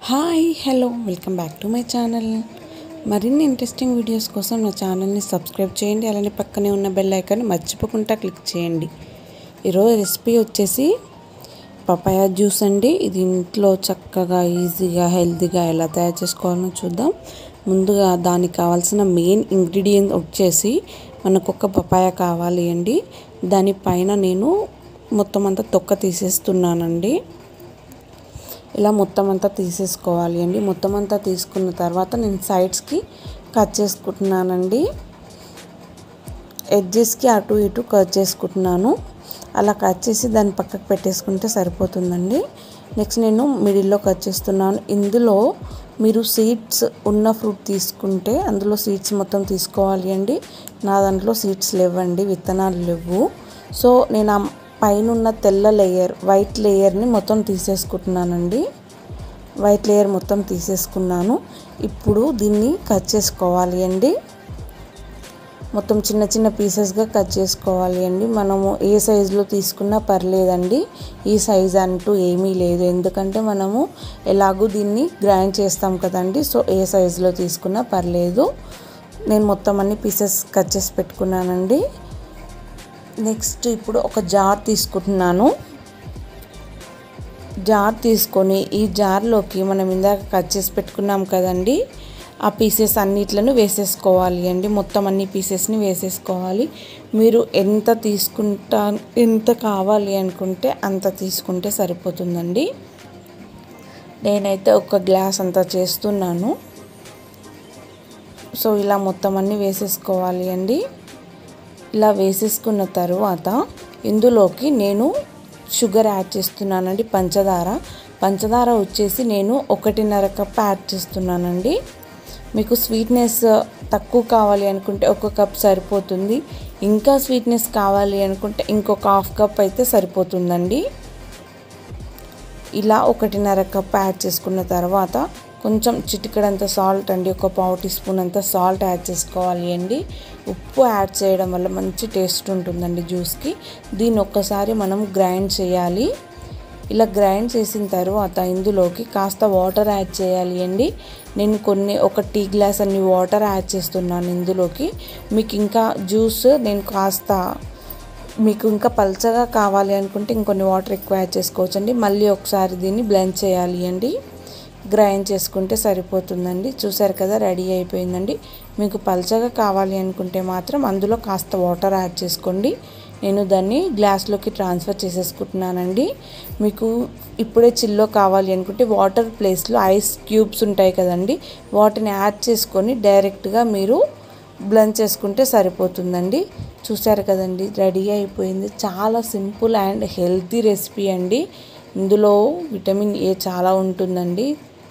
hi hello welcome back to my channel మరిన్ని interesting videos కోసం నా ఛానల్ని సబ్స్క్రైబ్ చేయండి అలానే పక్కనే ఉన్న బెల్ ఐకాన్ని మర్చిపోకుండా క్లిక్ చేయండి ఈరోజు రెసిపీ వచ్చేసి పపాయ జ్యూస్ అండి ఇది ఇంట్లో చక్కగా ఈజీగా హెల్తీగా ఎలా తయారు చేసుకోవాలో చూద్దాం ముందుగా దానికి కావాల్సిన మెయిన్ ఇంగ్రీడియంట్ వచ్చేసి మనకు ఒక పపాయ కావాలి అండి దానిపైన నేను మొత్తం అంతా తొక్క తీసేస్తున్నానండి ఇలా మొత్తం అంతా తీసేసుకోవాలి అండి మొత్తం అంతా తీసుకున్న తర్వాత నేను సైడ్స్కి కట్ చేసుకుంటున్నానండి ఎడ్జెస్కి అటు ఇటు కట్ చేసుకుంటున్నాను అలా కట్ చేసి దాన్ని పక్కకు పెట్టేసుకుంటే సరిపోతుందండి నెక్స్ట్ నేను మిడిల్లో కట్ చేస్తున్నాను ఇందులో మీరు సీడ్స్ ఉన్న ఫ్రూట్ తీసుకుంటే అందులో సీడ్స్ మొత్తం తీసుకోవాలి అండి నా దాంట్లో సీడ్స్ లేవండి విత్తనాలు లేవు సో నేను ఆ పైన ఉన్న తెల్ల లేయర్ వైట్ లేయర్ని మొత్తం తీసేసుకుంటున్నానండి వైట్ లేయర్ మొత్తం తీసేసుకున్నాను ఇప్పుడు దీన్ని కట్ చేసుకోవాలి అండి మొత్తం చిన్న చిన్న పీసెస్గా కట్ చేసుకోవాలి అండి మనము ఏ సైజులో తీసుకున్నా పర్లేదండి ఈ సైజ్ అంటూ ఏమీ లేదు ఎందుకంటే మనము ఎలాగూ దీన్ని గ్రైండ్ చేస్తాం కదండి సో ఏ సైజులో తీసుకున్నా పర్లేదు నేను మొత్తం అన్ని పీసెస్ కట్ చేసి పెట్టుకున్నానండి నెక్స్ట్ ఇప్పుడు ఒక జార్ తీసుకుంటున్నాను జార్ తీసుకొని ఈ జార్లోకి మనం ఇందాక కట్ చేసి పెట్టుకున్నాం కదండి ఆ పీసెస్ అన్నిట్లను వేసేసుకోవాలి అండి మొత్తం అన్ని పీసెస్ని వేసేసుకోవాలి మీరు ఎంత తీసుకుంటా ఎంత కావాలి అనుకుంటే అంత తీసుకుంటే సరిపోతుందండి నేనైతే ఒక గ్లాస్ అంతా చేస్తున్నాను సో ఇలా మొత్తం అన్నీ వేసేసుకోవాలి అండి ఇలా వేసేసుకున్న తర్వాత ఇందులోకి నేను షుగర్ యాడ్ చేస్తున్నానండి పంచదార పంచదార వచ్చేసి నేను ఒకటిన్నర కప్ యాడ్ చేస్తున్నానండి మీకు స్వీట్నెస్ తక్కువ కావాలి అనుకుంటే ఒక కప్ సరిపోతుంది ఇంకా స్వీట్నెస్ కావాలి అనుకుంటే ఇంకొక హాఫ్ కప్ అయితే సరిపోతుందండి ఇలా ఒకటిన్నర కప్ యాడ్ చేసుకున్న తర్వాత కొంచెం చిటికడంత సాల్ట్ అండి ఒక పావు టీ స్పూన్ అంత సాల్ట్ యాడ్ చేసుకోవాలి అండి ఉప్పు యాడ్ చేయడం వల్ల మంచి టేస్ట్ ఉంటుందండి జ్యూస్కి దీన్ని ఒక్కసారి మనం గ్రైండ్ చేయాలి ఇలా గ్రైండ్ చేసిన తర్వాత ఇందులోకి కాస్త వాటర్ యాడ్ చేయాలి అండి నేను కొన్ని ఒక టీ గ్లాస్ అన్ని వాటర్ యాడ్ చేస్తున్నాను ఇందులోకి మీకు ఇంకా జ్యూస్ నేను కాస్త మీకు ఇంకా పల్చగా కావాలి అనుకుంటే ఇంకొన్ని వాటర్ ఎక్కువ యాడ్ చేసుకోవచ్చు అండి మళ్ళీ ఒకసారి దీన్ని బ్లెండ్ చేయాలి అండి గ్రైండ్ చేసుకుంటే సరిపోతుందండి చూసారు కదా రెడీ అయిపోయిందండి మీకు పల్చగా కావాలి అనుకుంటే మాత్రం అందులో కాస్త వాటర్ యాడ్ చేసుకోండి నేను దాన్ని గ్లాస్లోకి ట్రాన్స్ఫర్ చేసేసుకుంటున్నానండి మీకు ఇప్పుడే చిల్లో కావాలి అనుకుంటే వాటర్ ప్లేస్లో ఐస్ క్యూబ్స్ ఉంటాయి కదండి వాటిని యాడ్ చేసుకొని డైరెక్ట్గా మీరు బ్లెండ్ చేసుకుంటే సరిపోతుందండి చూసారు కదండి రెడీ అయిపోయింది చాలా సింపుల్ అండ్ హెల్తీ రెసిపీ అండి ఇందులో విటమిన్ ఏ చాలా ఉంటుందండి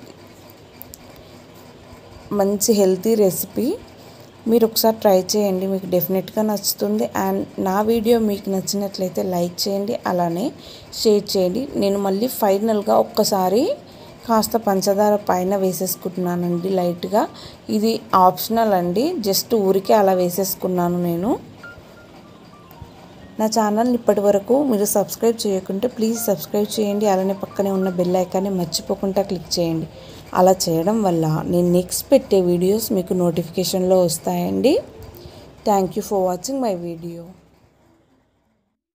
మంచి హెల్తీ రెసిపీ మీరు ఒకసారి ట్రై చేయండి మీకు డెఫినెట్గా నచ్చుతుంది అండ్ నా వీడియో మీకు నచ్చినట్లయితే లైక్ చేయండి అలానే షేర్ చేయండి నేను మళ్ళీ ఫైనల్గా ఒక్కసారి కాస్త పంచదార పైన వేసేసుకుంటున్నానండి లైట్గా ఇది ఆప్షనల్ అండి జస్ట్ ఊరికే అలా వేసేసుకున్నాను నేను నా ఛానల్ని ఇప్పటి వరకు మీరు సబ్స్క్రైబ్ చేయకుంటే ప్లీజ్ సబ్స్క్రైబ్ చేయండి అలానే పక్కనే ఉన్న బెల్ ఐకాన్ని మర్చిపోకుండా క్లిక్ చేయండి అలా చేయడం వల్ల నేను నెక్స్ట్ పెట్టే వీడియోస్ మీకు నోటిఫికేషన్లో వస్తాయండి thank you for watching my video